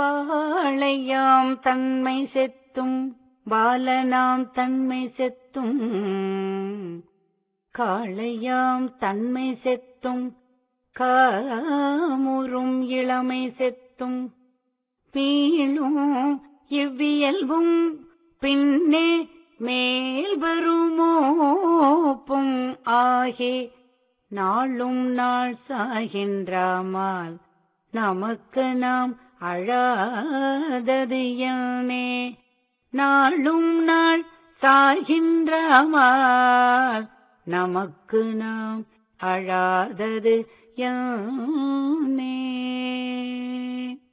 பாளையாம் தன்மை செத்தும் பாலனாம் தன்மை செத்தும் காளையாம் தன்மை செத்தும் காமுறும் இளமை செத்தும் வீழும் இவ்வியல்பும் பின்னே மேல் வருமோப்பும் ஆகே நாளும் நாள் சாகின்றாமால் நமக்கு நாம் அழாதது யானே நாளும் நாள் சாகின்றாமால் நமக்கு நாம் அழாதது யானே